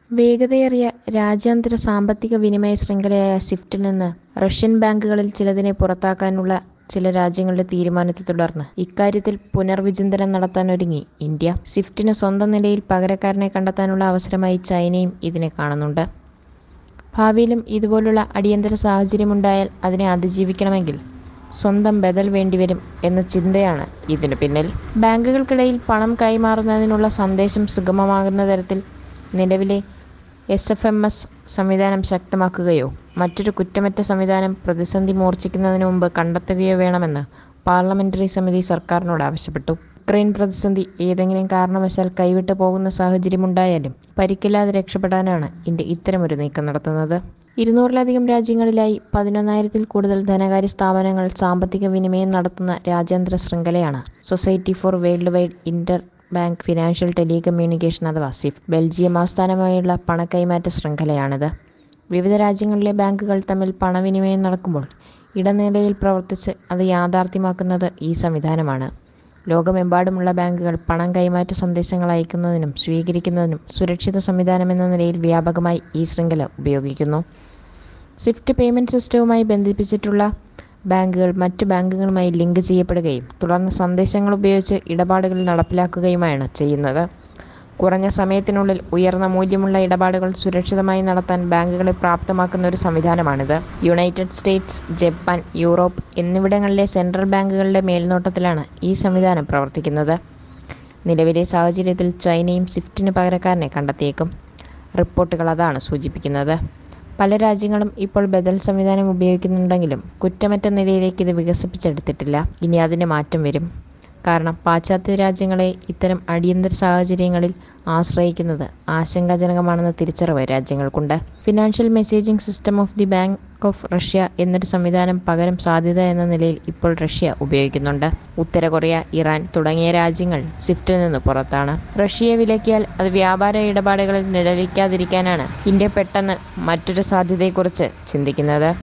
വേഗതയേറിയ രാജ്യാന്തര സാമ്പത്തിക വിനിമയ ശൃംഖലയായ സ്വിഫ്റ്റിൽ നിന്ന് റഷ്യൻ ബാങ്കുകളിൽ ചിലതിനെ പുറത്താക്കാനുള്ള ചില രാജ്യങ്ങളുടെ തീരുമാനത്തെ തുടർന്ന് ഇക്കാര്യത്തിൽ പുനർവിചിന്തനം നടത്താനൊരുങ്ങി ഇന്ത്യ. സ്വിഫ്റ്റിന് സ്വന്തം നിലയിൽ പകരക്കാരനെ കണ്ടെത്താനുള്ള അവസരമായി ചൈനയും ഇതിനെ കാണുന്നുണ്ട്. ഭാവിയിലും ഇതുപോലുള്ള അടിയന്തര സാഹചര്യമുണ്ടായാൽ അതിനെ അതിജീവിക്കണമെങ്കിൽ സ്വന്തം ബദൽ വേണ്ടിവരും എന്ന ചിന്തയാണ് ഇതിനു പിന്നിൽ. ബാങ്കുകൾക്കിടയിൽ പണം കൈമാറുന്നതിനുള്ള സന്ദേശം സുഗമമാകുന്ന തരത്തിൽ നിലവിലെ എസ്. എഫ്. എം. എസ് സംവിധാനം ശക്തമാക്കുകയോ മറ്റൊരു കുറ്റമറ്റ സംവിധാനം പ്രതിസന്ധി മൂർച്ഛിക്കുന്നതിന് മുമ്പ് കണ്ടെത്തുകയോ വേണമെന്ന് പാർലമെന്ററി സമിതി സർക്കാരിനോട് ആവശ്യപ്പെട്ടു. യുക്രൈൻ പ്രതിസന്ധി ഏതെങ്കിലും കാരണവശാൽ കൈവിട്ടു പോകുന്ന സാഹചര്യമുണ്ടായാലും പരിക്കില്ലാതെ രക്ഷപ്പെടാനാണ് ഇന്ത്യ ഇത്തരമൊരു നീക്കം നടത്തുന്നത്. ഇരുന്നൂറിലധികം രാജ്യങ്ങളിലായി പതിനൊന്നായിരത്തിൽ കൂടുതൽ ധനകാര്യ സ്ഥാപനങ്ങൾ സാമ്പത്തിക വിനിമയം നടത്തുന്ന രാജ്യാന്തര ശൃംഖലയാണ് society for worldwide interbank financial telecommunication അഥവാ സ്വിഫ്റ്റ്. ബെൽജിയം ആസ്ഥാനമായുള്ള പണക്കൈമാറ്റ ശൃംഖലയാണിത്. വിവിധ രാജ്യങ്ങളിലെ ബാങ്കുകൾ തമ്മിൽ പണവിനിമയം നടക്കുമ്പോൾ ഇടനിലയിൽ പ്രവർത്തിച്ച് അത് യാഥാർത്ഥ്യമാക്കുന്നത് ഈ സംവിധാനമാണ്. ലോകമെമ്പാടുമുള്ള ബാങ്കുകൾ പണം കൈമാറ്റ സന്ദേശങ്ങൾ അയക്കുന്നതിനും സ്വീകരിക്കുന്നതിനും സുരക്ഷിത സംവിധാനമെന്ന നിലയിൽ വ്യാപകമായി ഈ ശൃംഖല ഉപയോഗിക്കുന്നു. സ്വിഫ്റ്റ് പേയ്മെന്റ് സിസ്റ്റവുമായി ബന്ധിപ്പിച്ചിട്ടുള്ള ബാങ്കുകൾ മറ്റു ബാങ്കുകളുമായി ലിങ്ക് ചെയ്യപ്പെടുകയും തുടർന്ന് സന്ദേശങ്ങൾ ഉപയോഗിച്ച് ഇടപാടുകൾ നടപ്പിലാക്കുകയുമാണ് ചെയ്യുന്നത്. കുറഞ്ഞ സമയത്തിനുള്ളിൽ ഉയർന്ന മൂല്യമുള്ള ഇടപാടുകൾ സുരക്ഷിതമായി നടത്താൻ ബാങ്കുകളെ പ്രാപ്തമാക്കുന്ന ഒരു സംവിധാനമാണിത്. യുണൈറ്റഡ് സ്റ്റേറ്റ്സ്, ജപ്പാൻ, യൂറോപ്പ് എന്നിവിടങ്ങളിലെ സെൻട്രൽ ബാങ്കുകളുടെ മേൽനോട്ടത്തിലാണ് ഈ സംവിധാനം പ്രവർത്തിക്കുന്നത്. നിലവിലെ സാഹചര്യത്തിൽ ചൈനയും സ്വിഫ്റ്റിന് പകരക്കാരനെ കണ്ടെത്തിയേക്കും. റിപ്പോർട്ടുകൾ അതാണ് സൂചിപ്പിക്കുന്നത്. പല രാജ്യങ്ങളും ഇപ്പോൾ ബദൽ സംവിധാനം ഉപയോഗിക്കുന്നുണ്ടെങ്കിലും കുറ്റമറ്റ നിലയിലേക്ക് ഇത് വികസിപ്പിച്ചെടുത്തിട്ടില്ല. ഇനി അതിന് മാറ്റം വരും. കാരണം പാശ്ചാത്യ രാജ്യങ്ങളെ ഇത്തരം അടിയന്തര സാഹചര്യങ്ങളിൽ ആശ്രയിക്കുന്നത് ആശങ്കാജനകമാണെന്ന തിരിച്ചറിവ് രാജ്യങ്ങൾക്കുണ്ട്. Financial messaging system of the bank of Russia എന്നൊരു സംവിധാനം പകരം സാധ്യത എന്ന നിലയിൽ ഇപ്പോൾ റഷ്യ ഉപയോഗിക്കുന്നുണ്ട്. ഉത്തര കൊറിയ, ഇറാൻ തുടങ്ങിയ രാജ്യങ്ങൾ സ്വിഫ്റ്റിൽ നിന്ന് പുറത്താണ്. റഷ്യയെ വിലക്കിയാൽ അത് വ്യാപാര ഇടപാടുകളിൽ നിഴലിക്കാതിരിക്കാനാണ് ഇന്ത്യ പെട്ടെന്ന് മറ്റൊരു സാധ്യതയെക്കുറിച്ച് ചിന്തിക്കുന്നത്.